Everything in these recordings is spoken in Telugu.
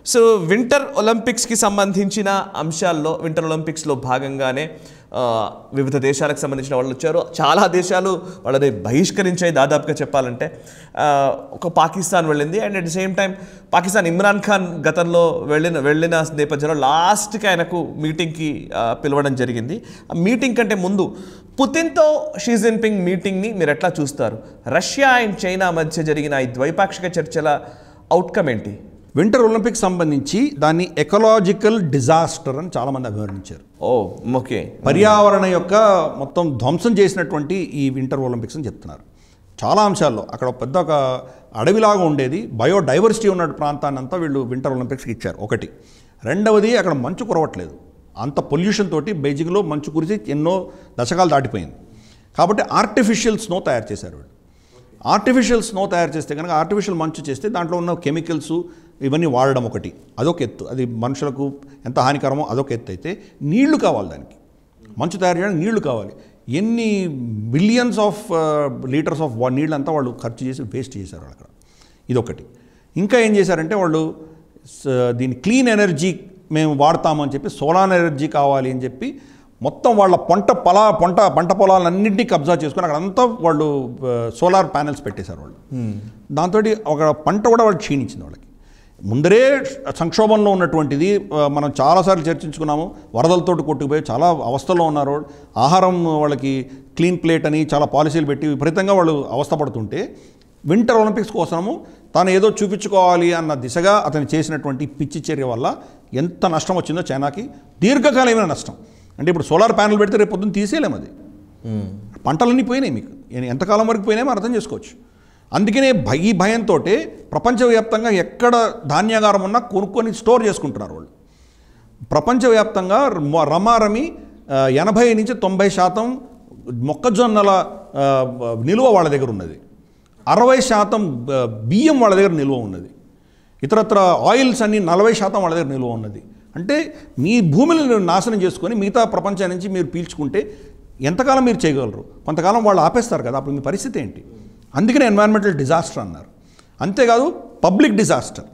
సో వింటర్ ఒలింపిక్స్కి సంబంధించిన అంశాల్లో వింటర్ ఒలింపిక్స్లో భాగంగానే ఆ, వివిధ దేశాలకు సంబంధించిన వాళ్ళు వచ్చారు చాలా దేశాలు వాళ్ళని బహిష్కరించాయి దాదాపుగా చెప్పాలంటే ఆ, ఒక పాకిస్తాన్ వెళ్ళింది and at the same time Pakistan Imran Khan గతంలో వెళ్ళిన వెళ్ళిన నేపథ్యంలో లాస్ట్కి ఆయనకు మీటింగ్కి ఆ, పిలవడం జరిగింది ఆ మీటింగ్ కంటే ముందు పుతిన్తో షీ జిన్పింగ్ మీటింగ్ని మీరు ఎట్లా చూస్తారు రష్యా అండ్ చైనా మధ్య జరిగిన ఈ ద్వైపాక్షిక చర్చల అవుట్కమ్ ఏంటి వింటర్ ఒలింపిక్స్ సంబంధించి దాన్ని ఎకలాజికల్ డిజాస్టర్ అని చాలామంది అభివర్ణించారు ఓ ఓకే పర్యావరణ యొక్క మొత్తం ధ్వంసం చేసినటువంటి ఈ వింటర్ ఒలింపిక్స్ అని చెప్తున్నారు చాలా అంశాల్లో అక్కడ ఒక పెద్ద ఒక అడవిలాగా ఉండేది బయోడైవర్సిటీ ఉన్న ప్రాంతాన్ని అంతా వీళ్ళు వింటర్ ఒలింపిక్స్కి ఇచ్చారు ఒకటి రెండవది అక్కడ మంచు కురవట్లేదు అంత పొల్యూషన్ తోటి బెయిజింగ్లో మంచు కురిసి ఎన్నో దశకాలు దాటిపోయింది కాబట్టి ఆర్టిఫిషియల్ స్నో తయారు చేశారు వీళ్ళు ఆర్టిఫిషియల్ స్నో తయారు చేస్తే కనుక ఆర్టిఫిషియల్ మంచు చేస్తే దాంట్లో ఉన్న కెమికల్స్ ఇవన్నీ వాడడం ఒకటి అదొక ఎత్తు అది మనుషులకు ఎంత హానికరమో అదొక ఎత్తు అయితే నీళ్లు కావాలి దానికి మంచు తయారు చేయడానికి నీళ్లు కావాలి ఎన్ని బిలియన్స్ ఆఫ్ లీటర్స్ ఆఫ్ నీళ్ళంతా వాళ్ళు ఖర్చు చేసి వేస్ట్ చేశారు వాళ్ళు అక్కడ ఇదొకటి ఇంకా ఏం చేశారంటే వాళ్ళు స- దీని క్లీన్ ఎనర్జీ మేము వాడతామని చెప్పి సోలార్ ఎనర్జీ కావాలి అని చెప్పి మొత్తం వాళ్ళ పంట పొలా పంట పంట పొలాలన్నింటినీ కబ్జా చేసుకొని అక్కడంతా వాళ్ళు సోలార్ ప్యానెల్స్ పెట్టేశారు వాళ్ళు దాంతో ఒక పంట కూడా వాళ్ళు క్షీణించింది వాళ్ళకి ముందరే సంక్షోభంలో ఉన్నటువంటిది ఆ, మనం చాలాసార్లు చర్చించుకున్నాము వరదలతో కొట్టుకుపోయి చాలా అవస్థలో ఉన్నారు వాళ్ళు. ఆహారం వాళ్ళకి క్లీన్ ప్లేట్ అని చాలా పాలసీలు పెట్టి విపరీతంగా వాళ్ళు అవస్థపడుతుంటే వింటర్ ఒలింపిక్స్ కోసము తాను ఏదో చూపించుకోవాలి అన్న దిశగా అతను చేసినటువంటి పిచ్చి చర్య వల్ల ఎంత నష్టం వచ్చిందో చైనాకి దీర్ఘకాలమైన నష్టం అంటే ఇప్పుడు సోలార్ ప్యానెల్ పెడితే రేపు పొద్దున్న తీసేయలేము అది పంటలన్నీ పోయినాయి మీకు ఎ- ఎంతకాలం వరకు పోయినాయో అర్థం చేసుకోవచ్చు అందుకనే భయ ఈ భయంతో ప్రపంచవ్యాప్తంగా ఎక్కడ ధాన్యాగారం ఉన్నా కొనుక్కొని స్టోర్ చేసుకుంటున్నారు వాళ్ళు ప్రపంచవ్యాప్తంగా మ- రమారమి ఆ, ఎనభై నుంచి తొంభై శాతం మొక్కజొన్నల ఆ, నిల్వ వాళ్ళ దగ్గర ఉన్నది అరవై శాతం ఆ, బియ్యం వాళ్ళ దగ్గర నిల్వ ఉన్నది ఇతరత్ర ఆయిల్స్ అన్ని నలభై శాతం వాళ్ళ దగ్గర నిల్వ ఉన్నది అంటే మీ భూమిని నాశనం చేసుకొని మిగతా ప్రపంచం నుంచి మీరు పీల్చుకుంటే ఎంతకాలం మీరు చేయగలరు కొంతకాలం వాళ్ళు ఆపేస్తారు కదా అప్పుడు మీ పరిస్థితి ఏంటి అందుకనే ఎన్వైరన్మెంటల్ డిజాస్టర్ అన్నారు అంతేకాదు పబ్లిక్ డిజాస్టర్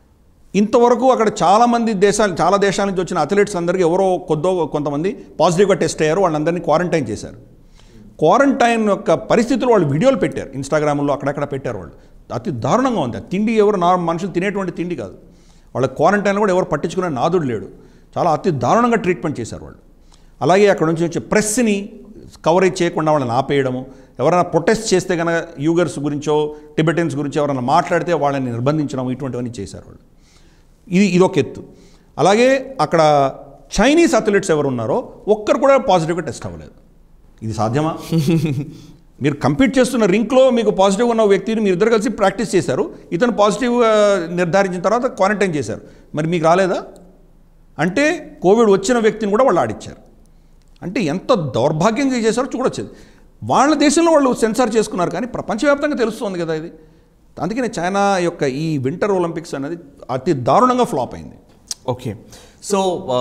ఇంతవరకు అక్కడ చాలామంది దేశాలు చాలా దేశాల నుంచి వచ్చిన అథ్లెట్స్ అందరికీ ఎవరో కొద్దో కొంతమంది పాజిటివ్గా టెస్ట్ అయ్యారు వాళ్ళందరినీ క్వారంటైన్ చేశారు క్వారంటైన్ యొక్క పరిస్థితులు వాళ్ళు వీడియోలు పెట్టారు ఇన్స్టాగ్రామ్లో అక్కడక్కడ పెట్టారు వాళ్ళు అతి దారుణంగా ఉంది ఆ తిండి ఎవరు నా మనుషులు తినేటువంటి తిండి కాదు వాళ్ళ క్వారంటైన్ కూడా ఎవరు పట్టించుకునే నాదుడు లేడు చాలా అతి దారుణంగా ట్రీట్మెంట్ చేశారు వాళ్ళు అలాగే అక్కడ నుంచి వచ్చే ప్రెస్ని కవరేజ్ చేయకుండా వాళ్ళని ఆపేయడము ఎవరైనా ప్రొటెస్ట్ చేస్తే కనుక యూగర్స్ గురించో టిబెటన్స్ గురించో ఎవరైనా మాట్లాడితే వాళ్ళని నిర్బంధించడం ఇటువంటివన్నీ చేశారు వాళ్ళు ఇది ఇదొక ఎత్తు అలాగే అక్కడ చైనీస్ అథ్లెట్స్ ఎవరు ఉన్నారో ఒక్కరు కూడా పాజిటివ్గా టెస్ట్ అవ్వలేదు ఇది సాధ్యమా మీరు కంపీట్ చేస్తున్న రింక్లో మీకు పాజిటివ్ ఉన్న వ్యక్తిని మీరు ఇద్దరు కలిసి ప్రాక్టీస్ చేశారు ఇతను పాజిటివ్గా నిర్ధారించిన తర్వాత క్వారంటైన్ చేశారు మరి మీకు రాలేదా అంటే కోవిడ్ వచ్చిన వ్యక్తిని కూడా వాళ్ళు ఆడిచ్చారు అంటే ఎంత దౌర్భాగ్యంగా చేశారో చూడొచ్చు వాళ్ళ దేశంలో వాళ్ళు సెన్సార్ చేసుకున్నారు కానీ ప్రపంచవ్యాప్తంగా తెలుస్తుంది కదా ఇది అందుకనే చైనా యొక్క ఈ వింటర్ ఒలింపిక్స్ అనేది అతి దారుణంగా ఫ్లాప్ అయింది okay so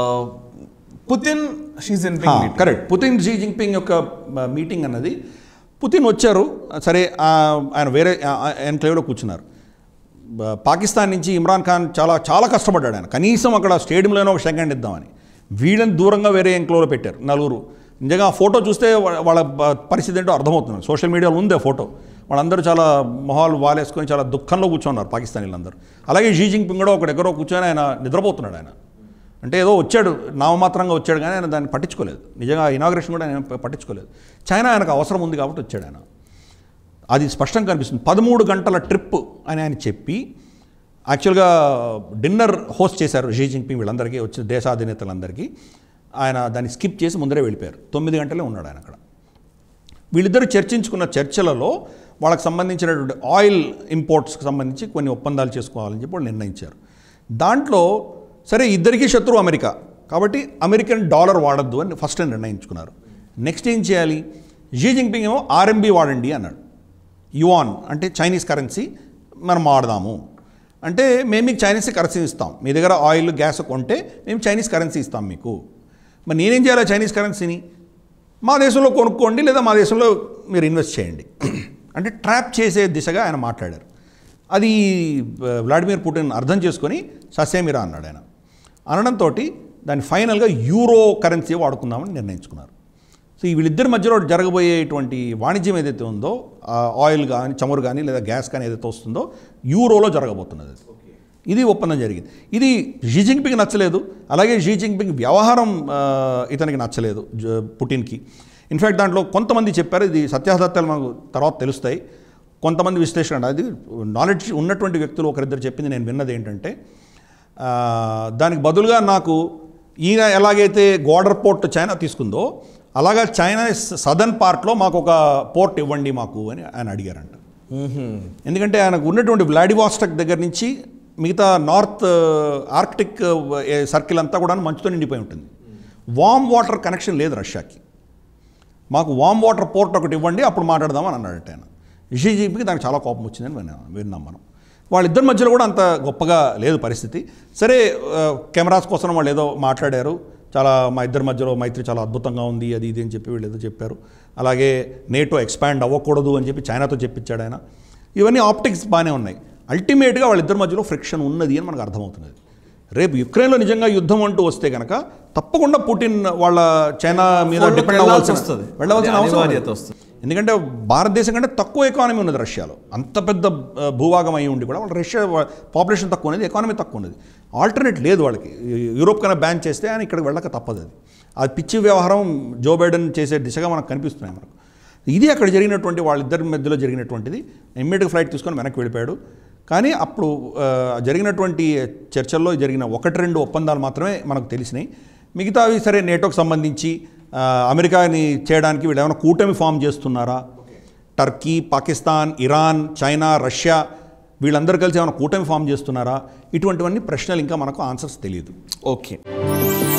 Putin Xi Jinping correct Putin Xi Jinping యొక్క ఆ, మీటింగ్ అన్నది పుతిన్ వచ్చారు సరే ఆ, ఆయన వేరే ఎన్క్లేవ్లో కూర్చున్నారు బ- పాకిస్తాన్ నుంచి ఇమ్రాన్ ఖాన్ చాలా చాలా కష్టపడ్డాడు ఆయన కనీసం అక్కడ స్టేడియంలోనే ఒక సెకండ్ ఇద్దామని వీళ్ళని దూరంగా వేరే ఎంక్లోలో పెట్టారు నలుగురు నిజంగా ఆ ఫోటో చూస్తే వా- వాళ్ళ బ- పరిస్థితి ఏంటో అర్థమవుతుంది సోషల్ మీడియాలో ఉంది ఆ ఫోటో వాళ్ళందరూ చాలా మొహాలు వాలేసుకొని చాలా దుఃఖంలో కూర్చున్నారు పాకిస్తానీలందరూ అలాగే జీ జింగ్పింగ్ కూడా ఒక దగ్గర కూర్చొని ఆయన నిద్రపోతున్నాడు ఆయన అంటే ఏదో వచ్చాడు నామమాత్రంగా వచ్చాడు కానీ ఆయన దాన్ని పట్టించుకోలేదు నిజంగా ఇనాగ్రేషన్ కూడా ఆయన పట్టించుకోలేదు చైనా ఆయనకు అవసరం ఉంది కాబట్టి వచ్చాడు ఆయన అది స్పష్టంగా కనిపిస్తుంది పదమూడు గంటల ట్రిప్ అని ఆయన చెప్పి యాక్చువల్గా డిన్నర్ హోస్ట్ చేశారు షీ జింగ్పింగ్ వీళ్ళందరికీ వచ్చిన దేశాధినేతలందరికీ ఆయన దాన్ని స్కిప్ చేసి ముందరే వెళ్ళిపోయారు తొమ్మిది గంటలే ఉన్నాడు ఆయన అక్కడ వీళ్ళిద్దరూ చర్చించుకున్న చర్చలలో వాళ్ళకి సంబంధించినటువంటి ఆయిల్ ఇంపోర్ట్స్కి సంబంధించి కొన్ని ఒప్పందాలు చేసుకోవాలని చెప్పి వాళ్ళు నిర్ణయించారు దాంట్లో సరే ఇద్దరికీ శత్రువు అమెరికా కాబట్టి అమెరికన్ డాలర్ వాడద్దు అని ఫస్ట్ నిర్ణయించుకున్నారు నెక్స్ట్ ఏం చేయాలి జీ జింగ్పింగ్ ఏమో ఆర్ఎంబి వాడండి అన్నాడు యువాన్ అంటే చైనీస్ కరెన్సీ మనం వాడదాము అంటే మేము మీకు చైనీస్ కరెన్సీ ఇస్తాం మీ దగ్గర ఆయిల్ గ్యాస్ కొంటే మేము చైనీస్ కరెన్సీ ఇస్తాం మీకు మరి నేనేం చేయాలి చైనీస్ కరెన్సీని మా దేశంలో కొనుక్కోండి లేదా మా దేశంలో మీరు ఇన్వెస్ట్ చేయండి అంటే ట్రాప్ చేసే దిశగా ఆయన మాట్లాడారు అది ఆ, వ్లాడిమిర్ పుటిన్ అర్థం చేసుకొని ససేమిరా అన్నాడు ఆయన అనడంతో దాన్ని ఫైనల్గా యూరో కరెన్సీ వాడుకుందామని నిర్ణయించుకున్నారు సో ఈ వీళ్ళిద్దరి మధ్యలో జరగబోయేటువంటి వాణిజ్యం ఏదైతే ఉందో ఆ ఆయిల్ కానీ చమురు కానీ లేదా గ్యాస్ కానీ ఏదైతే వస్తుందో యూరోలో జరగబోతున్నది అది. ఇది ఒప్పందం జరిగింది ఇది షీ జింగ్పింగ్ నచ్చలేదు అలాగే షీ జింగ్పింగ్ వ్యవహారం ఆ, ఇతనికి నచ్చలేదు జ- పుటిన్కి ఇన్ఫ్యాక్ట్ దాంట్లో కొంతమంది చెప్పారు ఇది సత్యాసత్యాలు మనకు తర్వాత తెలుస్తాయి కొంతమంది విశ్లేషణ అది నాలెడ్జ్ ఉన్నటువంటి వ్యక్తులు ఒకరిద్దరు చెప్పింది నేను విన్నది ఏంటంటే ఆ, దానికి బదులుగా నాకు ఈయన ఎలాగైతే గోడర్ పోర్ట్ చైనా తీసుకుందో అలాగా చైనా సదర్న్ పార్ట్లో మాకు ఒక పోర్ట్ ఇవ్వండి మాకు అని ఆయన అడిగారంట ఎందుకంటే ఆయనకు ఉన్నటువంటి వ్లాడివాస్టక్ దగ్గర నుంచి మిగతా నార్త్ ఆర్క్టిక్ సర్కిల్ అంతా కూడా మంచుతో నిండిపోయి ఉంటుంది వామ్ వాటర్ కనెక్షన్ లేదు రష్యాకి మాకు వామ్ వాటర్ పోర్ట్ ఒకటి ఇవ్వండి అప్పుడు మాట్లాడదామని అన్నాడట ఆయన షీజీపీకి దానికి చాలా కోపం వచ్చిందని విన్నా విన్నాం మనం వాళ్ళిద్దరి మధ్యలో కూడా అంత గొప్పగా లేదు పరిస్థితి సరే ఆ, కెమెరాస్ కోసం వాళ్ళు ఏదో మాట్లాడారు చాలా మా ఇద్దరి మధ్యలో మైత్రి చాలా అద్భుతంగా ఉంది అది ఇది అని చెప్పి వీళ్ళు ఏదో చెప్పారు అలాగే నేటో ఎక్స్పాండ్ అవ్వకూడదు అని చెప్పి చైనాతో చెప్పించాడు ఆయన ఇవన్నీ ఆప్టిక్స్ బాగానే ఉన్నాయి అల్టిమేట్గా వాళ్ళిద్దరి మధ్యలో ఫ్రిక్షన్ ఉన్నది అని మనకు అర్థమవుతున్నది రేపు యుక్రెయిన్లో నిజంగా యుద్ధం అంటూ వస్తే కనుక తప్పకుండా పుటిన్ వాళ్ళ చైనా మీద వాళ్ళకి డిపెండ్ వెళ్ళాల్సి అవ్వాల్సిన వస్తుంది. వెళ్ళవలసిన అవసరం అనివార్యత లేదు. వస్తుంది. ఎందుకంటే భారతదేశం కంటే తక్కువ ఎకానమీ ఉన్నది రష్యాలో అంత పెద్ద ఆ, భూభాగం అయి ఉండి కూడా వాళ్ళ రష్యా పాపులేషన్ తక్కువ ఉన్నది ఎకానమీ తక్కువ ఉన్నది ఆల్టర్నేట్ లేదు వాళ్ళకి యూరోప్ కన్నా బ్యాన్ చేస్తే ఆయన ఇక్కడికి వెళ్ళక తప్పదు అది అది పిచ్చి వ్యవహారం జో బైడెన్ చేసే దిశగా మనకు కనిపిస్తున్నాయి మనకు ఇది అక్కడ జరిగినటువంటి వాళ్ళిద్దరి మధ్యలో జరిగినటువంటిది ఇమ్మీడియట్ ఫ్లైట్ తీసుకొని వెనక్కి వెళ్ళిపోయాడు కానీ అప్పుడు ఆ, జరిగినటువంటి చర్చల్లో జరిగిన ఒకటి రెండు ఒప్పందాలు మాత్రమే మనకు తెలిసినాయి మిగతావి సరే నేటోకి సంబంధించి ఆ, అమెరికాని చేయడానికి వీళ్ళు ఏమైనా కూటమి ఫామ్ చేస్తున్నారా Turkey Pakistan Iran China Russia వీళ్ళందరూ కలిసి ఏమైనా కూటమి ఫామ్ చేస్తున్నారా ఇటువంటివన్నీ ప్రశ్నలు ఇంకా మనకు ఆన్సర్స్ తెలియదు ఓకే